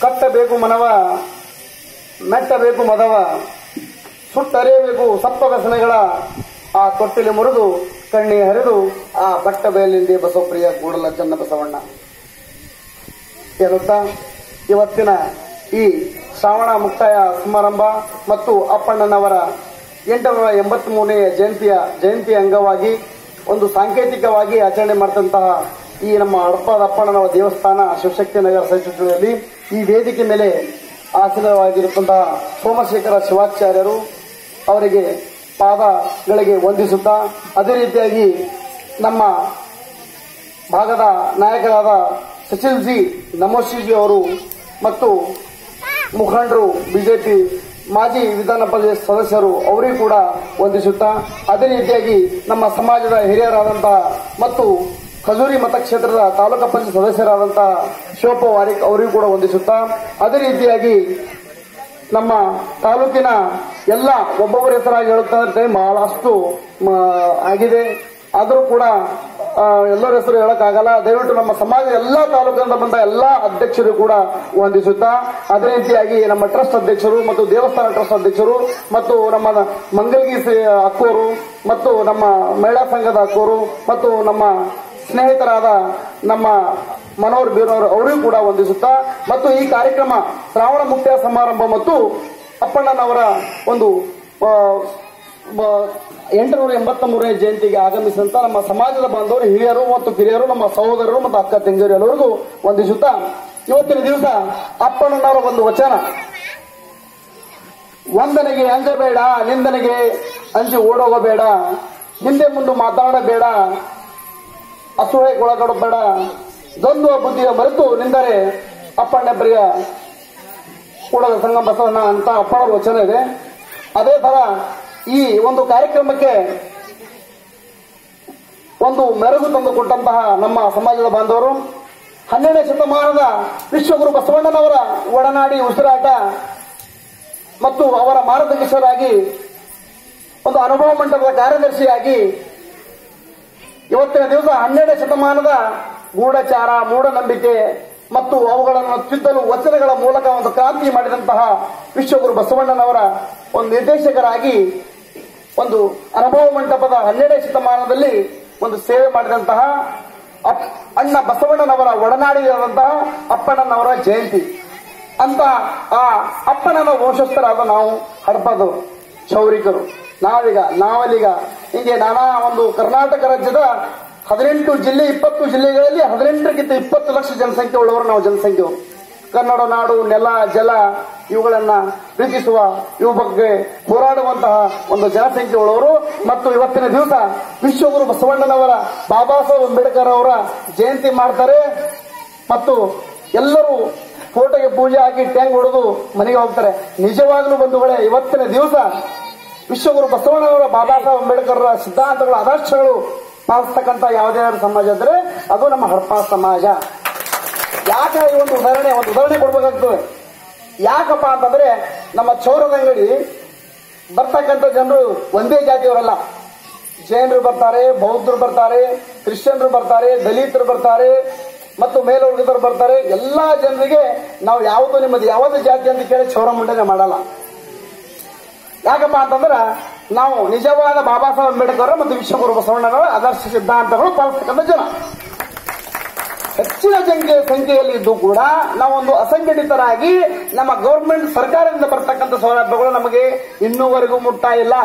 ಕಟ್ಟಬೇಕು ಮನವ ಮೆಟ್ಟಬೇಕು ಮದವ ಸುಟ್ಟರಿಯಬೇಕು ಸಪ್ತ ವ್ಯಸನಗಳ ಆ ತೊಟ್ಟಿಲಿ ಮುರಿದು ಕಣ್ಣಿ ಹರಿದು ಆ ಬಟ್ಟ ಬೇಲಿಂದೆ ಬಸವಪ್ರಿಯ ಕೂಡಲ ಚನ್ನ ಬಸವಣ್ಣ ಹೇಳುತ್ತಾ ಇವತ್ತಿನ ಈ ಶ್ರಾವಣ ಮುಕ್ತಾಯ ಸಮಾರಂಭ ಮತ್ತು ಅಪ್ಪಣ್ಣನವರ ಎಂಟುನೂರ ಎಂಬತ್ತ್ ಮೂರನೆಯ ಜಯಂತಿಯ ಜಯಂತಿ ಅಂಗವಾಗಿ ಒಂದು ಸಾಂಕೇತಿಕವಾಗಿ ಆಚರಣೆ ಮಾಡಿದಂತಹ ಈ ನಮ್ಮ ಹಡಪದ ಅಪ್ಪಣ್ಣನವರ ದೇವಸ್ಥಾನ ಶಿವಶಕ್ತಿ ನಗರ ಸಹಿಷ್ಣುತೆಯಲ್ಲಿ ಈ ವೇದಿಕೆ ಮೇಲೆ ಆಸೀನವಾಗಿರುವಂತಹ ಸೋಮಶೇಖರ ಶಿವಾಚಾರ್ಯರು ಅವರಿಗೆ ಪಾದಗಳಿಗೆ ವಂದಿಸುತ್ತಾ ಅದೇ ರೀತಿಯಾಗಿ ನಮ್ಮ ಭಾಗದ ನಾಯಕರಾದ ಸಚಿನ್ ಜಿ ನಮೋಶಿಜಿ ಅವರು ಮತ್ತು ಮುಖಂಡರು ಬಿಜೆಪಿ ಮಾಜಿ ವಿಧಾನ ಪರಿಷತ್ ಸದಸ್ಯರು ಅವರಿಗೂ ಕೂಡ ವಂದಿಸುತ್ತಾ ಅದೇ ರೀತಿಯಾಗಿ ನಮ್ಮ ಸಮಾಜದ ಹಿರಿಯರಾದಂತಹ ಮತ್ತು ಖಜೂರಿ ಮತಕ್ಷೇತ್ರದ ತಾಲೂಕು ಪಂಚಾಯತ್ ಸದಸ್ಯರಾದಂತಹ ಶಿವಪ್ಪ ವಾರಿಕ್ ಅವರಿಗೂ ಕೂಡ ವಂದಿಸುತ್ತಾ ಅದೇ ರೀತಿಯಾಗಿ ನಮ್ಮ ತಾಲೂಕಿನ ಎಲ್ಲ ಒಬ್ಬೊಬ್ಬರ ಹೆಸರಾಗಿ ಹೇಳುತ್ತಾ ಟೈಮ್ ಬಹಳಷ್ಟು ಮ, ಆಗಿದೆ ಆದರೂ ಕೂಡ ಆ, ಎಲ್ಲರ ಹೆಸರು ಹೇಳಕ್ಕಾಗಲ್ಲ ದಯವಿಟ್ಟು ನಮ್ಮ ಸಮಾಜ ಎಲ್ಲಾ ತಾಲೂಕಿನಿಂದ ಬಂದ ಎಲ್ಲಾ ಅಧ್ಯಕ್ಷರು ಕೂಡ ವಂದಿಸುತ್ತಾ ಅದೇ ರೀತಿಯಾಗಿ ನಮ್ಮ ಟ್ರಸ್ಟ್ ಅಧ್ಯಕ್ಷರು ಮತ್ತು ದೇವಸ್ಥಾನ ಟ್ರಸ್ಟ್ ಅಧ್ಯಕ್ಷರು ಮತ್ತು ನಮ್ಮ ಮಂಗಲ್ಗಿ ಸಿ- ಅಕ್ಕೋರು ಮತ್ತು ನಮ್ಮ ಮಹಿಳಾ ಸಂಘದ ಅಕ್ಕೋರು ಮತ್ತು ನಮ್ಮ ಸ್ನೇಹಿತರಾದ ನಮ್ಮ ಮನೋಹರ್ ಬೀರವರು ಅವರಿಗೂ ಕೂಡ ವಂದಿಸುತ್ತಾ ಮತ್ತು ಈ ಕಾರ್ಯಕ್ರಮ ಶ್ರಾವಣ ಮುಕ್ತಾಯ ಸಮಾರಂಭ ಮತ್ತು ಅಪ್ಪಣ್ಣನವರ ಒಂದು ಆ, ಬ- ಎಂಟುನೂರ ಎಂಬತ್ತ ಮೂರನೇ ಜಯಂತಿಗೆ ಆಗಮಿಸಿದಂತ ನಮ್ಮ ಸಮಾಜದ ಬಾಂಧವರು ಹಿರಿಯರು ಮತ್ತು ಕಿರಿಯರು ನಮ್ಮ ಸಹೋದರರು ಮತ್ತು ಅಕ್ಕ ತಂಗಿಯರು ಎಲ್ಲರಿಗೂ ವಂದಿಸುತ್ತಾ ಇವತ್ತಿನ ದಿವಸ ಅಪ್ಪಣ್ಣನವರ ಒಂದು ವಚನ ವಂದನೆಗೆ ಅಂಜಬೇಡ ನಿಂದನೆಗೆ ಅಂಜಿ ಓಡೋಗಬೇಡ ಹಿಂದೆ ಮುಂದೆ ಮಾತಾಡಬೇಡ ಅಸೂಹೆಗೊಳಗಡಬೇಡ ದ್ವಂದ್ವ ಬುದ್ಧಿಯ ಮರೆತು ನಿಂದರೆ ಅಪ್ಪಣ್ಣ ಪ್ರಿಯ ಕೂಡದ ಸಂಘ ಬಸವಣ್ಣ ಅಂತ ಅಪ್ಪಣ್ಣರ ವಚನ ಇದೆ ಅದೇ ತರ ಈ ಒಂದು ಕಾರ್ಯಕ್ರಮಕ್ಕೆ ಒಂದು ಮೆರುಗು ತಂದು ಕೊಟ್ಟಂತಹ ನಮ್ಮ ಸಮಾಜದ ಬಾಂಧವರು ಹನ್ನೆರಡನೇ ಶತಮಾನದ ವಿಶ್ವಗುರು ಬಸವಣ್ಣನವರ ಒಡನಾಡಿ ಉಸಿರಾಟ ಮತ್ತು ಅವರ ಮಾರ್ಗದರ್ಶಕರಾಗಿ ಒಂದು ಅನುಭವ ಮಂಟಪದ ಕಾರ್ಯದರ್ಶಿಯಾಗಿ ಇವತ್ತಿನ ದಿವಸ ಹನ್ನೆರಡನೇ ಶತಮಾನದ ಗೂಢಚಾರ ಮೂಢನಂಬಿಕೆ ಮತ್ತು ಅವುಗಳನ್ನು ತಿದ್ದಲು ವಚನಗಳ ಮೂಲಕ ಒಂದು ಕ್ರಾಂತಿ ಮಾಡಿದಂತಹ ವಿಶ್ವಗುರು ಬಸವಣ್ಣನವರ ಒಂದು ನಿರ್ದೇಶಕರಾಗಿ ಒಂದು ಅನುಭವ ಮಂಟಪದ ಹನ್ನೆರಡನೇ ಶತಮಾನದಲ್ಲಿ ಒಂದು ಸೇವೆ ಮಾಡಿದಂತಹ ಅಪ್- ಅಣ್ಣ ಬಸವಣ್ಣನವರ ಒಡನಾಡಿಯಾದಂತಹ ಅಪ್ಪಣ್ಣನವರ ಜಯಂತಿ ಅಂತ ಆ ಅಪ್ಪನನ ವಂಶಸ್ಥರಾದ ನಾವು ಹಡಪದು ಚೌರಿಕರು ನಾವೀಗ ನಾವಲೀಗ ಹೀಗೆ ನಾನಾ ಒಂದು ಕರ್ನಾಟಕ ರಾಜ್ಯದ ಹದಿನೆಂಟು ಜಿಲ್ಲೆ ಇಪ್ಪತ್ತು ಜಿಲ್ಲೆಗಳಲ್ಲಿ ಹದಿನೆಂಟಕ್ಕಿಂತ ಇಪ್ಪತ್ತು ಲಕ್ಷ ಜನಸಂಖ್ಯೆ ಉಳ್ಳವರು ನಾವು ಜನಸಂಖ್ಯೆಯವರು ಕನ್ನಡ ನಾಡು ನೆಲ ಜಲ ಇವುಗಳನ್ನ ಪ್ರೀತಿಸುವ ಇವ ಬಗ್ಗೆ ಹೋರಾಡುವಂತಹ ಒಂದು ಜನಸಂಖ್ಯೆ ಉಳ್ಳವರು ಮತ್ತು ಇವತ್ತಿನ ದಿವಸ ವಿಶ್ವಗುರು ಬಸವಣ್ಣನವರ ಬಾಬಾ ಸಾಹೇಬ್ ಅಂಬೇಡ್ಕರ್ ಅವರ ಜಯಂತಿ ಮಾಡ್ತಾರೆ ಮತ್ತು ಎಲ್ಲರೂ ಫೋಟೋಗೆ ಪೂಜೆ ಹಾಕಿ ಟ್ಯಾಂಗ್ ಹೊಡೆದು ಮನೆಗೆ ಹೋಗ್ತಾರೆ ನಿಜವಾಗ್ಲೂ ಬಂಧುಗಳೇ ಇವತ್ತಿನ ದಿವಸ ವಿಶ್ವಗುರು ಬಸವಣ್ಣನವರ ಬಾಬಾ ಸಾಹೇಬ್ ಅಂಬೇಡ್ಕರ್ ಸಿದ್ಧಾಂತಗಳ ಆದರ್ಶಗಳು ಪಾಲಿಸ್ತಕ್ಕಂಥ ಯಾವುದೇ ಸಮಾಜ ಅಂದ್ರೆ ಅದು ನಮ್ಮ ಹಡಪ ಸಮಾಜ ಯಾಕೆ ಈ ಒಂದು ಉದಾಹರಣೆ ಒಂದು ಉದಾಹರಣೆ ಕೊಡ್ಬೇಕಾಗ್ತದೆ ಯಾಕಪ್ಪ ಅಂತಂದ್ರೆ ನಮ್ಮ ಚೌರದ ಅಂಗಡಿ ಬರ್ತಕ್ಕಂಥ ಜನರು ಒಂದೇ ಜಾತಿಯವರಲ್ಲ ಜೈನರು ಬರ್ತಾರೆ ಬೌದ್ಧರು ಬರ್ತಾರೆ ಕ್ರಿಶ್ಚಿಯನ್ರು ಬರ್ತಾರೆ ದಲಿತರು ಬರ್ತಾರೆ ಮತ್ತು ಮೇಲ್ವರ್ಗದವರು ಬರ್ತಾರೆ ಎಲ್ಲಾ ಜನರಿಗೆ ನಾವು ಯಾವುದು ನಿಮ್ಮದು ಯಾವುದು ಜಾತಿ ಅಂತ ಕೇಳಿ ಚೌರ ಮುಂಡನೆ ಮಾಡಲ್ಲ ಯಾಕಪ್ಪ ಅಂತಂದ್ರ ನಾವು ನಿಜವಾದ ಬಾಬಾ ಸಾಹೇಬ್ ಅಂಬೇಡ್ಕರ್ ಮತ್ತು ವಿಶ್ವಗುರು ಬಸವಣ್ಣನವರ ಆದರ್ಶ ಸಿದ್ಧಾಂತಗಳು ಪಾಲಿಸ್ತಕ್ಕಂಥ ಜನ ಹೆಚ್ಚಿನ ಸಂಖ್ಯೆ ಸಂಖ್ಯೆಯಲ್ಲಿ ಇದ್ದು ಕೂಡ ನಾವೊಂದು ಅಸಂಘಟಿತರಾಗಿ ನಮ್ಮ ಗೌರ್ಮೆಂಟ್ ಸರ್ಕಾರದಿಂದ ಬರ್ತಕ್ಕಂಥ ಸೌಲಭ್ಯಗಳು ನಮಗೆ ಇನ್ನೂವರೆಗೂ ಮುಟ್ತಾ ಇಲ್ಲ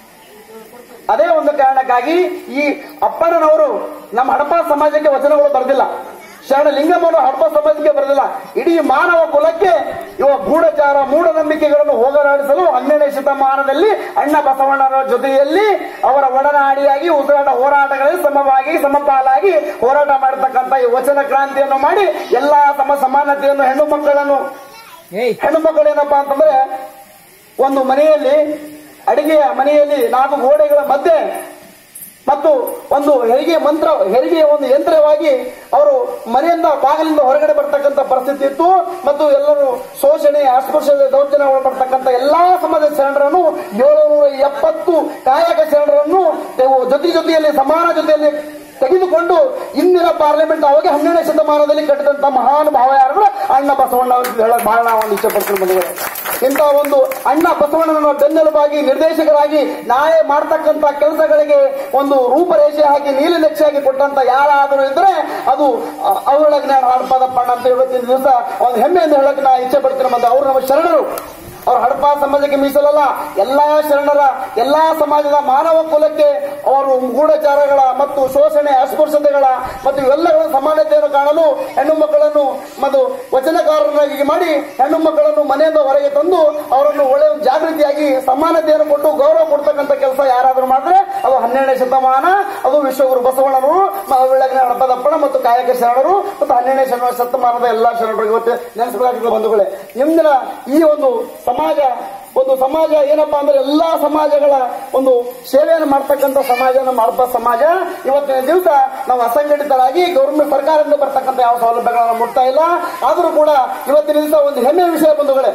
ಅದೇ ಒಂದು ಕಾರಣಕ್ಕಾಗಿ ಈ ಅಪ್ಪಣ್ಣನವರು ನಮ್ಮ ಹಡಪ ಸಮಾಜಕ್ಕೆ ವಚನಗಳು ಬರೆದಿಲ್ಲ ಶರಣ ಲಿಂಗಮ್ಮನು ಹಡಪ ಸಮಾಜಕ್ಕೆ ಬರೆದಿಲ್ಲ ಇಡೀ ಮಾನವ ಕುಲಕ್ಕೆ ಇವ ಗೂಢಚಾರ ಮೂಢನಂಬಿಕೆಗಳನ್ನು ಹೋಗಲಾಡಿಸಲು ಹನ್ನೆರಡನೇ ಶತಮಾನದಲ್ಲಿ ಅಣ್ಣ ಬಸವಣ್ಣನ ಜೊತೆಯಲ್ಲಿ ಅವರ ಒಡನಾಡಿಯಾಗಿ ಉಸಿರಾಟ ಹೋರಾಟಗಳಲ್ಲಿ ಸಮವಾಗಿ ಸಮಪಾಲಾಗಿ ಹೋರಾಟ ಮಾಡತಕ್ಕಂಥ ಈ ವಚನ ಕ್ರಾಂತಿಯನ್ನು ಮಾಡಿ ಎಲ್ಲಾ ಸಮ ಸಮಾನತೆಯನ್ನು ಹೆಣ್ಣು ಮಕ್ಕಳನ್ನು ಹೆಣ್ಣು ಮಕ್ಕಳು ಏನಪ್ಪಾ ಅಂತಂದ್ರೆ ಒಂದು ಮನೆಯಲ್ಲಿ ಅಡಿಗೆಯ ಮನೆಯಲ್ಲಿ ನಾಲ್ಕು ಗೋಡೆಗಳ ಮಧ್ಯೆ ಮತ್ತು ಒಂದು ಹೆರಿಗೆ ಮಂತ್ರ ಹೆರಿಗೆಯ ಒಂದು ಯಂತ್ರವಾಗಿ ಅವರು ಮನೆಯಿಂದ ಬಾಗಿಲಿಂದ ಹೊರಗಡೆ ಬರ್ತಕ್ಕಂಥ ಪರಿಸ್ಥಿತಿ ಇತ್ತು ಮತ್ತು ಎಲ್ಲರೂ ಶೋಷಣೆ ಅಸ್ಪೃಶ್ಯ ದೌರ್ಜನ್ಯ ಒಳಪಡ್ತಕ್ಕಂಥ ಎಲ್ಲಾ ಸಮಾಜದ ಶರಣರನ್ನು ಏಳುನೂರ ಎಪ್ಪತ್ತು ಕಾಯಕ ಶರಣರನ್ನು ಇವು ಜೊತೆ ಜೊತೆಯಲ್ಲಿ ಸಮಾನ ಜೊತೆಯಲ್ಲಿ ತೆಗೆದುಕೊಂಡು ಇಂದಿನ ಪಾರ್ಲಿಮೆಂಟ್ ಅವಾಗ ಹನ್ನೆರಡನೇ ಶತಮಾನದಲ್ಲಿ ಕಟ್ಟಿದಂತ ಮಹಾನ್ ಭಾವ ಯಾರು ಅಣ್ಣ ಬಸವಣ್ಣ ಅಂತ ಹೇಳಕ್ ಬಹಳ ನಾವು ಒಂದು ಇಷ್ಟಪಡ್ತೀನಿ ಬಂಧುಗಳೇ ಇಂತಹ ಒಂದು ಅಣ್ಣ ಬಸವಣ್ಣನ ಬೆನ್ನೆಲುಬಾಗಿ ನಿರ್ದೇಶಕರಾಗಿ ನಾಳೆ ಮಾಡ್ತಕ್ಕಂತ ಕೆಲಸಗಳಿಗೆ ಒಂದು ರೂಪರೇಷೆ ಹಾಕಿ ನೀಲನಕ್ಷೆಯಾಗಿ ಕೊಟ್ಟಂತ ಯಾರಾದರೂ ಇದ್ರೆ ಅದು ಅ, ಅವಳ ಜ್ಞಾನ ಹಡಪಾದಪ್ಪಣ್ಣ ಅಂತ ಇವತ್ತಿನ ದಿವಸ ಒಂದು ಹೆಮ್ಮೆಯಿಂದ ಹೇಳಕ್ ನಾ ಇಚ್ಛೆ ಪಡ್ತೀನಿ ಮತ್ತೆ ಅವರು ನಮ್ಮ ಶರಣರು ಅವ್ರ ಹಡಪ ಸಮಾಜಕ್ಕೆ ಮೀಸಲಲ್ಲ ಎಲ್ಲಾ ಶರಣರ ಎಲ್ಲಾ ಸಮಾಜದ ಮಾನವ ಕುಲಕ್ಕೆ ಅವರು ಗೂಢಚಾರಗಳ ಮತ್ತು ಶೋಷಣೆ ಅಸ್ಪೃಶ್ಯತೆಗಳ ಮತ್ತು ಇವೆಲ್ಲಗಳ ಸಮಾನತೆಯನ್ನು ಕಾಣಲು ಹೆಣ್ಣು ಮಕ್ಕಳನ್ನು ಮತ್ತು ವಚನಕಾರರಾಗಿ ಮಾಡಿ ಹೆಣ್ಣು ಮಕ್ಕಳನ್ನು ಮನೆಯಿಂದ ಹೊರಗೆ ತಂದು ಅವರನ್ನು ಒಳ್ಳೆಯ ಒಂದು ಜಾಗೃತಿಯಾಗಿ ಸಮಾನತೆಯನ್ನು ಕೊಟ್ಟು ಗೌರವ ಕೊಡ್ತಕ್ಕಂಥ ಕೆಲಸ ಯಾರಾದರೂ ಮಾಡಿದ್ರೆ ಅದು ಹನ್ನೆರಡನೇ ಶತಮಾನ ಅದು ವಿಶ್ವಗುರು ಬಸವಣ್ಣನವರು ಬೆಳಗಿನ ಹಡಪದಪ್ಪಣ ಮತ್ತು ಕಾಯಕ ಶರಣರು ಮತ್ತು ಹನ್ನೆರಡನೇ ಶತಮಾನ ಶತಮಾನದ ಎಲ್ಲಾ ಶರಣರು ಇವತ್ತು ನೆನೆಸಲಾಗಿರುವ ಬಂಧುಗಳೇ ಇಂದಿನ ಈ ಒಂದು ಸಮಾಜ ಒಂದು ಸಮಾಜ ಏನಪ್ಪಾ ಅಂದ್ರೆ ಎಲ್ಲಾ ಸಮಾಜಗಳ ಒಂದು ಸೇವೆಯನ್ನು ಮಾಡ್ತಕ್ಕಂಥ ಸಮಾಜ ನಮ್ಮ ಹಡಪ ಸಮಾಜ ಇವತ್ತಿನ ದಿವಸ ನಾವು ಅಸಂಘಟಿತರಾಗಿ ಗೌರ್ಮೆಂಟ್ ಸರ್ಕಾರದಿಂದ ಬರ್ತಕ್ಕಂಥ ಯಾವ ಸೌಲಭ್ಯಗಳನ್ನು ಮುಟ್ತಾ ಇಲ್ಲ ಆದರೂ ಕೂಡ ಇವತ್ತಿನ ದಿವಸ ಒಂದು ಹೆಮ್ಮೆಯ ವಿಷಯ ಬಂಧುಗಳೇ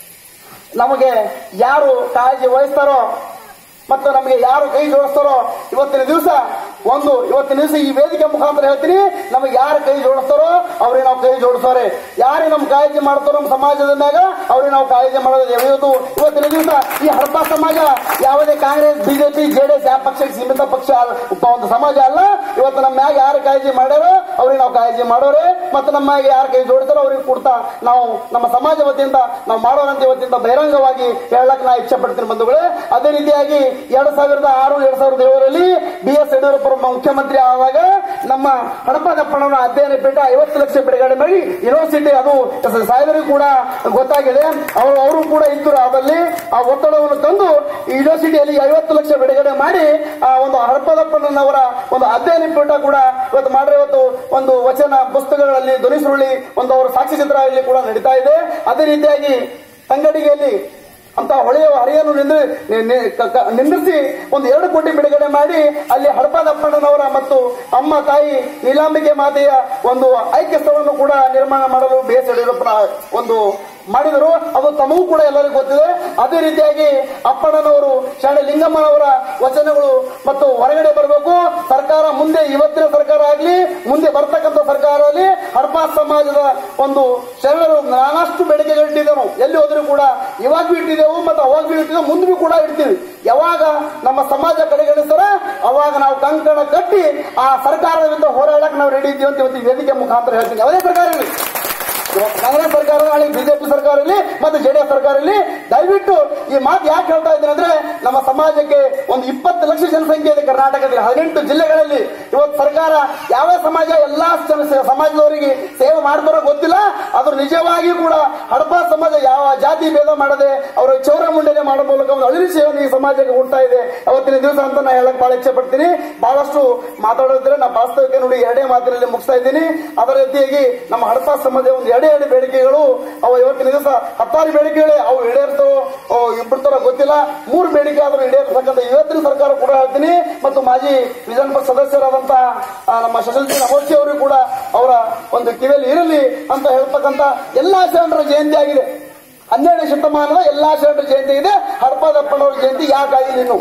ನಮಗೆ ಯಾರು ಕಾಳಜಿ ವಹಿಸ್ತಾರೋ ಮತ್ತು ನಮಗೆ ಯಾರು ಕೈ ಜೋಡಿಸ್ತಾರೋ ಇವತ್ತಿನ ದಿವಸ ಒಂದು ಇವತ್ತಿನ ದಿವಸ ಈ ವೇದಿಕೆ ಮುಖಾಂತರ ಹೇಳ್ತೀನಿ ನಮಗೆ ಯಾರು ಕೈ ಜೋಡಿಸ್ತಾರೋ ಅವ್ರಿಗೆ ನಾವು ಕೈ ಜೋಡಿಸ್ತಾರೆ ಯಾರೇ ನಮ್ಮ ಕಾಳಜಿ ಮಾಡ್ತಾರೋ ನಮ್ಮ ಸಮಾಜದ ಮ್ಯಾಗ ಅವ್ರಿಗೆ ನಾವು ಕಾಳಜಿ ಮಾಡೋದು ಇವತ್ತು ಇವತ್ತಿನ ದಿವಸ ಈ ಹಡಪ ಸಮಾಜ ಯಾವುದೇ ಕಾಂಗ್ರೆಸ್ ಬಿಜೆಪಿ ಜೆಡಿಎಸ್ ಯಾವ ಪಕ್ಷಕ್ಕೆ ಸೀಮಿತ ಪಕ್ಷ ಅಲ್ಲ, ಒಂದು ಸಮಾಜ ಅಲ್ಲ ಇವತ್ತು ನಮ್ಮ ಮ್ಯಾಗ ಯಾರು ಕಾಳಜಿ ಮಾಡ್ಯಾರೋ ಅವ್ರಿಗೆ ನಾವು ಕಾಳಜಿ ಮಾಡೋರೆ ಮತ್ತು ನಮ್ಮ ಮ್ಯಾಗ ಯಾರು ಕೈ ಜೋಡಿಸ್ತಾರೋ ಅವ್ರಿಗೆ ಕೊಡ್ತಾ ನಾವು ನಮ್ಮ ಸಮಾಜ ವತಿಯಿಂದ ನಾವು ಮಾಡೋರಂತ ಇವತ್ತಿಂದ ಬಹಿರಂಗವಾಗಿ ಹೇಳಕ್ ನಾ ಇಚ್ಛೆ ಪಡ್ತೀನಿ ಬಂಧುಗಳೇ ಅದೇ ರೀತಿಯಾಗಿ ಎರಡ್ ಸಾವಿರದ ಆರು ಎರಡ್ ಸಾವಿರದ ಏಳರಲ್ಲಿ ಬಿ ಎಸ್ ಯಡಿಯೂರಪ್ಪ ಮುಖ್ಯಮಂತ್ರಿ ಆವಾಗ ನಮ್ಮ ಹಡಪದಪ್ಪನವರ ಅಧ್ಯಯನ ಪೀಠ ಐವತ್ತು ಲಕ್ಷ ಬಿಡುಗಡೆ ಮಾಡಿ ಯೂನಿವರ್ಸಿಟಿ ಅದು ಸಾಹೇಬರಿಗೂ ಕೂಡ ಗೊತ್ತಾಗಿದೆ ಅವರು ಅವರು ಕೂಡ ಇದ್ದರು ಅದರಲ್ಲಿ ಆ ಒತ್ತಡವನ್ನು ತಂದು ಈ ಯೂನಿವರ್ಸಿಟಿಯಲ್ಲಿ ಐವತ್ತು ಲಕ್ಷ ಬಿಡುಗಡೆ ಮಾಡಿ ಆ ಒಂದು ಹಡಪದಪ್ಪನವರ ಒಂದು ಅಧ್ಯಯನ ಪೀಠ ಕೂಡ ಇವತ್ತು ಮಾಡ್ರೆ ಇವತ್ತು ಒಂದು ವಚನ ಪುಸ್ತಕಗಳಲ್ಲಿ ಧ್ವನಿ ಸುರುಳಿ ಒಂದು ಅವರ ಸಾಕ್ಷಿ ಚಿತ್ರ ಇಲ್ಲಿ ಕೂಡ ನಡೀತಾ ಇದೆ ಅದೇ ರೀತಿಯಾಗಿ ತಂಗಡಿಗೆಯಲ್ಲಿ ಅಂತ ಹೊಳೆಯ ಹರಿಯನ್ನು ನಿಂದ್ರ- ನಿ- ನಿ- ಕ- ಕ- ನಿಂದಿರಿಸಿ ಒಂದು ಎರಡು ಕೋಟಿ ಬಿಡುಗಡೆ ಮಾಡಿ ಅಲ್ಲಿ ಹಡಪದಪ್ಪಣ್ಣನವರ ಮತ್ತು ಅಮ್ಮ ತಾಯಿ ನೀಲಾಂಬಿಕೆ ಮಾತೆಯ ಒಂದು ಐಕ್ಯ ಸ್ಥಳವನ್ನು ಕೂಡ ನಿರ್ಮಾಣ ಮಾಡಲು ಬಿ ಎಸ್ ಯಡಿಯೂರಪ್ಪನ ಒಂದು ಮಾಡಿದರು ಅದು ತಮಗೂ ಕೂಡ ಎಲ್ಲರಿಗೂ ಗೊತ್ತಿದೆ ಅದೇ ರೀತಿಯಾಗಿ ಅಪ್ಪಣ್ಣನವರು ಶರಣ ಲಿಂಗಮ್ಮನವರ ವಚನಗಳು ಮತ್ತು ಹೊರಗಡೆ ಬರಬೇಕು ಸರ್ಕಾರ ಮುಂದೆ ಇವತ್ತಿನ ಸರ್ಕಾರ ಆಗಲಿ ಮುಂದೆ ಬರ್ತಕ್ಕಂಥ ಸರ್ಕಾರ ಆಗಲಿ ಹಡಪ ಸಮಾಜದ ಒಂದು ಶರಣರು ನಾನಷ್ಟು ಬೇಡಿಕೆಗಳು ಇಟ್ಟಿದ್ದೆವು ಎಲ್ಲಿ ಹೋದ್ರೂ ಕೂಡ ಇವಾಗ ಬಿ ಇಟ್ಟಿದ್ದೆವು ಮತ್ತು ಅವಾಗ ಬಿ ಇಟ್ಟಿದ್ದೆವು ಮುಂದೆ ಬಿ ಕೂಡ ಇಡ್ತೀವಿ ಯಾವಾಗ ನಮ್ಮ ಸಮಾಜ ಕಡೆಗಣಿಸ್ತಾರ ಅವಾಗ ನಾವು ಕಂಕಣ ಕಟ್ಟಿ ಆ ಸರ್ಕಾರದ ವಿರುದ್ಧ ಹೋರಾಡಕ್ಕೆ ನಾವು ರೆಡಿ ಇದ್ದೀವಿ ಅಂತ ಇವತ್ತು ಈ ವೇದಿಕೆ ಮುಖಾಂತರ ಹೇಳ್ತೀನಿ ಯಾವುದೇ ಸರ್ಕಾರ ಇರಲಿ ಇವತ್ತು ಕಾಂಗ್ರೆಸ್ ಸರ್ಕಾರ ನಾಳೆ ಬಿಜೆಪಿ ಸರ್ಕಾರ ಇರಲಿ ಮತ್ತು ಜೆಡಿಎಸ್ ಸರ್ಕಾರ ಇರಲಿ ದಯವಿಟ್ಟು ಈ ಮಾತು ಯಾಕೆ ಹೇಳ್ತಾ ಇದ್ದೀನಿ ಅಂದ್ರೆ ನಮ್ಮ ಸಮಾಜಕ್ಕೆ ಒಂದು ಇಪ್ಪತ್ತು ಲಕ್ಷ ಜನಸಂಖ್ಯೆ ಇದೆ ಕರ್ನಾಟಕದಲ್ಲಿ ಹದಿನೆಂಟು ಜಿಲ್ಲೆಗಳಲ್ಲಿ ಇವತ್ತು ಸರ್ಕಾರ ಯಾವ ಸಮಾಜ ಎಲ್ಲಾ ಜನ ಸಮಾಜದವರಿಗೆ ಸೇವೆ ಮಾಡ್ತಾರೋ ಗೊತ್ತಿಲ್ಲ ಆದ್ರೂ ನಿಜವಾಗಿಯೂ ಕೂಡ ಹಡಪ ಸಮಾಜ ಯಾವ ಜಾತಿ ಭೇದ ಮಾಡದೆ ಅವರು ಚೌರ ಮುಂಡನೆ ಮಾಡೋ ಮೂಲಕ ಒಂದು ಅಳಿರಿ ಸೇವೆ ಈ ಸಮಾಜಕ್ಕೆ ಉಂಟಾ ಇದೆ ಅವತ್ತಿನ ದಿವಸ ಅಂತ ನಾ ಹೇಳಕ್ ಬಹಳ ಇಚ್ಛೆ ಪಡ್ತೀನಿ ಬಹಳಷ್ಟು ಮಾತಾಡೋದಿದ್ರೆ ನಾ ವಾಸ್ತವಕ್ಕೆ ನೋಡಿ ಎರಡೇ ಮಾತಿನಲ್ಲಿ ಮುಗಿಸ್ತಾ ಇದ್ದೀನಿ ಅದರ ರೀತಿಯಾಗಿ ನಮ್ಮ ಹಡಪ ಸಮಾಜ ಒಂದು ಎರಡೇ ಎರಡು ಬೇಡಿಕೆಗಳು ಅವು ಇವತ್ತಿನ ದಿವಸ ಹತ್ತಾರು ಬೇಡಿಕೆಗಳೇ ಅವು ಈಡೇರ್ತವೋ ಅವು ಬಿಡ್ತಾರೋ ಗೊತ್ತಿಲ್ಲ ಮೂರು ಬೇಡಿಕೆ ಆದರೂ ಈಡೇರ್ತಕ್ಕಂಥ ಇವತ್ತಿನ ಸರ್ಕಾರ ಕೂಡ ಹೇಳ್ತೀನಿ ಮತ್ತು ಮಾಜಿ ವಿಧಾನ ಪರಿಷತ್ ಸದಸ್ಯರಾದಂತಹ ಆ, ನಮ್ಮ ಶಶಿಲ್ಜಿ ನಮೋಶಿ ಅವರು ಕೂಡ ಅವರ ಒಂದು ಕಿವಿಯಲ್ಲಿ ಇರಲಿ ಅಂತ ಹೇಳ್ತಕ್ಕಂಥ ಎಲ್ಲಾ ಶರಣರ ಜಯಂತಿ ಆಗಿದೆ ಹನ್ನೆರಡನೇ ಶತಮಾನದ ಎಲ್ಲಾ ಶರಣರ ಜಯಂತಿ ಇದೆ ಹಡಪದಪ್ಪನವರ ಜಯಂತಿ ಯಾಕಾಗಿಲ್ಲ ಇನ್ನು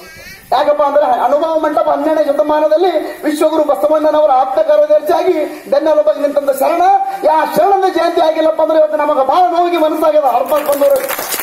ಯಾಕಪ್ಪ ಅಂದ್ರೆ ಅನುಭವ ಮಂಟಪ ಹನ್ನೆರಡನೇ ಶತಮಾನದಲ್ಲಿ ವಿಶ್ವಗುರು ಬಸವಣ್ಣನವರ ಆಪ್ತ ಕಾರ್ಯದರ್ಶಿಯಾಗಿ ಬೆನ್ನೆಲುಬಾಗಿ ನಿಂತ ಶರಣ ಯಾ ಶರಣದ ಜಯಂತಿ ಆಗಿಲ್ಲಪ್ಪ ಅಂದ್ರೆ ಇವತ್ತು ನಮಗೆ ಬಹಳ ನೋವಿಗೆ ಮನಸ್ಸಾಗಿದೆ ಹರ್ಪಾಲ್ ಬಂದವರು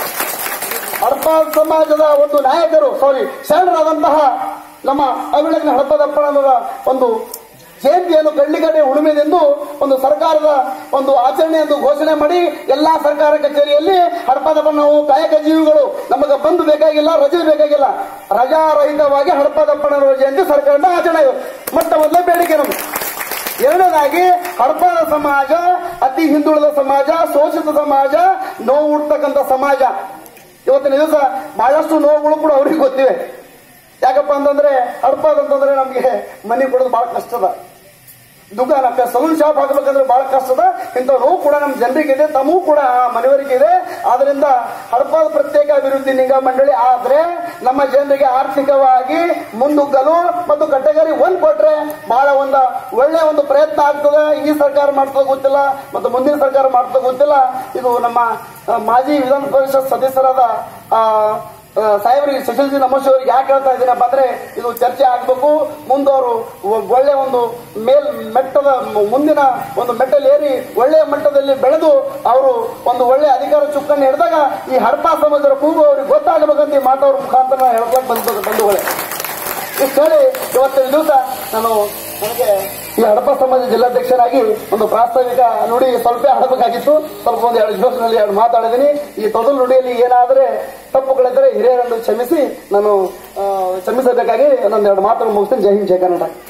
ಹರ್ಪಾಲ್ ಸಮಾಜದ ಒಂದು ನಾಯಕರು ಸಾರಿ ಶರಣರಾದಂತಹ ನಮ್ಮ ಅವಿಳಗಿನ ಹಡಪದಪ್ಪನವರ ಒಂದು ಜಯಂತಿಯನ್ನು ಕಳ್ಳಿಗಡೆ ಉಳುಮೆದೆಂದು ಒಂದು ಸರ್ಕಾರದ ಒಂದು ಆಚರಣೆ ಎಂದು ಘೋಷಣೆ ಮಾಡಿ ಎಲ್ಲಾ ಸರ್ಕಾರ ಕಚೇರಿಯಲ್ಲಿ ಹಡಪದಪ್ಪ ನಾವು ಕಾಯಕ ಜೀವಿಗಳು ನಮಗೆ ಬಂದು ಬೇಕಾಗಿಲ್ಲ ರಜೆ ಬೇಕಾಗಿಲ್ಲ ರಜಾ ರಹಿತವಾಗಿ ಹಡಪದಪ್ಪನವರ ಜಯಂತಿ ಸರ್ಕಾರದ ಆಚರಣೆ ಮತ್ತೆ ಮೊದಲೇ ಬೇಡಿಕೆ ನಮ್ಗೆ ಎರಡನೇದಾಗಿ ಹಡಪದ ಸಮಾಜ ಅತಿ ಹಿಂದುಳಿದ ಸಮಾಜ ಶೋಷಿತ ಸಮಾಜ ನೋವು ಉಡ್ತಕ್ಕಂಥ ಸಮಾಜ ಇವತ್ತಿನ ದಿವಸ ಬಹಳಷ್ಟು ನೋವುಗಳು ಕೂಡ ಅವ್ರಿಗೆ ಗೊತ್ತಿವೆ ಯಾಕಪ್ಪ ಅಂತಂದ್ರೆ ಹಡಪದ ಅಂತಂದ್ರೆ ನಮ್ಗೆ ಮನೆ ಕೊಡೋದು ಬಹಳ ಕಷ್ಟದ ದುಕಾನ ಸಲೂನ್ ಶಾಪ್ ಹಾಕಬೇಕಂದ್ರೆ ಬಹಳ ಕಷ್ಟದ ಇಂಥ ನೋವು ಕೂಡ ನಮ್ಮ ಜನರಿಗೆ ಇದೆ ತಮಗೂ ಕೂಡ ಆ ಮನೆಯವರಿಗೆ ಇದೆ ಆದ್ರಿಂದ ಹಡಪಾದ ಪ್ರತ್ಯೇಕ ಅಭಿವೃದ್ಧಿ ನಿಗಮ ಮಂಡಳಿ ಆದ್ರೆ ನಮ್ಮ ಜನರಿಗೆ ಆರ್ಥಿಕವಾಗಿ ಮುಂದುಗ್ಗಲು ಮತ್ತು ಕಟ್ಟಗರಿ ಒಂದ್ ಕೊಟ್ರೆ ಬಹಳ ಒಂದು ಒಳ್ಳೆ ಒಂದು ಪ್ರಯತ್ನ ಆಗ್ತದೆ ಈ ಸರ್ಕಾರ ಮಾಡ್ತದ ಗೊತ್ತಿಲ್ಲ ಮತ್ತು ಮುಂದಿನ ಸರ್ಕಾರ ಮಾಡ್ತದ ಗೊತ್ತಿಲ್ಲ ಇದು ನಮ್ಮ ಆ, ಮಾಜಿ ವಿಧಾನ ಪರಿಷತ್ ಸದಸ್ಯರಾದ ಆ, ಆ, ಸಾಹೇಬರಿಗೆ ಸುಶೀಲ್ ಜಿ ನಮೋಶಿ ಅವರಿಗೆ ಯಾಕೆ ಹೇಳ್ತಾ ಇದ್ದೀನಪ್ಪ ಅಂದ್ರೆ ಇದು ಚರ್ಚೆ ಆಗ್ಬೇಕು ಮುಂದವರು ಒಳ್ಳೆ ಒಂದು ಮೇಲ್ ಮೆಟ್ಟದ ಮುಂದಿನ ಒಂದು ಮೆಟ್ಟಲೇರಿ ಒಳ್ಳೆಯ ಮಟ್ಟದಲ್ಲಿ ಬೆಳೆದು ಅವರು ಒಂದು ಒಳ್ಳೆ ಅಧಿಕಾರ ಚುಕ್ಕನ್ನು ಹಿಡಿದಾಗ ಈ ಹಡಪ ಸಮಾಜದ ಕೂಗು ಅವ್ರಿಗೆ ಗೊತ್ತಾಗಬೇಕಂತ ಈ ಮಾತವ್ರ ಮುಖಾಂತರ ನಾನು ಹೇಳ್ಕೊಳಕ್ ಬಂದ ಬಂಧುಗಳೇ ಇಷ್ಟು ಹೇಳಿ ಇವತ್ತಿನ ದಿವಸ ನಾನು ನನಗೆ ಈ ಹಡಪ ಸಮಾಜ ಜಿಲ್ಲಾಧ್ಯಕ್ಷರಾಗಿ ಒಂದು ಪ್ರಾಸ್ತಾವಿಕ ನುಡಿ ಸ್ವಲ್ಪ ಹಾಡಬೇಕಾಗಿತ್ತು ಸ್ವಲ್ಪ ಒಂದು ಎರಡು ಜೋಶನಲ್ಲಿ ಎರಡು ಮಾತಾಡಿದ್ದೀನಿ ಈ ತೊದಲು ನುಡಿಯಲ್ಲಿ ಏನಾದರೆ ತಪ್ಪುಗಳಿದ್ದರೆ ಹಿರಿಯರನ್ನು ಕ್ಷಮಿಸಿ ನಾನು ಆ, ಕ್ಷಮಿಸಬೇಕಾಗಿ ನನ್ನ ಎರಡು ಮಾತನ್ನು ಮುಗಿಸ್ತೀನಿ ಜೈ ಹಿಂದ್ ಜೈ ಕನ್ನಡ